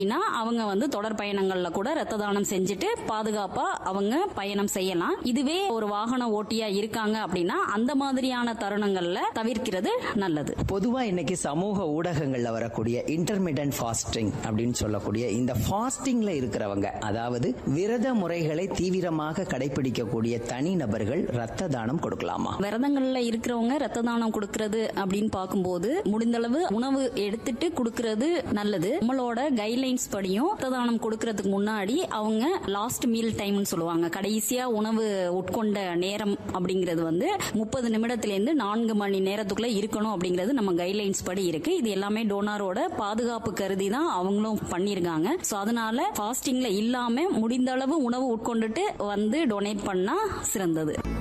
அப்படின்னா அவங்க வந்து தொடர் பயணங்கள்ல கூட ரத்த தானம் செஞ்சுட்டு பாதுகாப்பா அவங்க பயணம் செய்யலாம் இதுவே ஒரு வாகன ஓட்டியா இருக்காங்க அப்படின்னா அந்த மாதிரியான தருணங்கள்ல தவிர்க்கிறது நல்லது பொதுவா இன்னைக்கு சமூக ஊடகங்கள்ல வரக்கூடிய இன்டர்மீடியன்ட் ஃபாஸ்டிங் அப்படின்னு சொல்லக்கூடிய இந்த ஃபாஸ்டிங்ல இருக்கிறவங்க அதாவது விரத முறைகளை தீவிரமாக கடைபிடிக்கக்கூடிய தனி நபர்கள் ரத்த தானம் கொடுக்கலாமா விரதங்கள்ல இருக்கிறவங்க ரத்த தானம் கொடுக்கறது அப்படின்னு பார்க்கும்போது முடிந்தளவு உணவு எடுத்துட்டு கொடுக்கறது நல்லது நம்மளோட கைட்லைன்ஸ் படியும் ரத்த தானம் கொடுக்கறதுக்கு முன்னாடி அவங்க லாஸ்ட் மீல் டைம்னு சொல்லுவாங்க கடைசியா உணவு உட்கொண்ட நேரம் அப்படிங்கிறது வந்து முப்பது நிமிடத்திலேருந்து நான்கு மணி நேரத்துக்குள்ள இருக்கணும் அப்படிங்கிறது நம்ம கைட்லைன்ஸ் படி இருக்கு இது எல்லாமே டோனாரோட பாதுகாப்பு கருதி தான் அவங்களும் பண்ணிருக்காங்க சோ அதனால ஃபாஸ்டிங்ல இல்லாம முடிந்த அளவு உணவு உட்கொண்டுட்டு வந்து டொனேட் பண்ணா சிறந்தது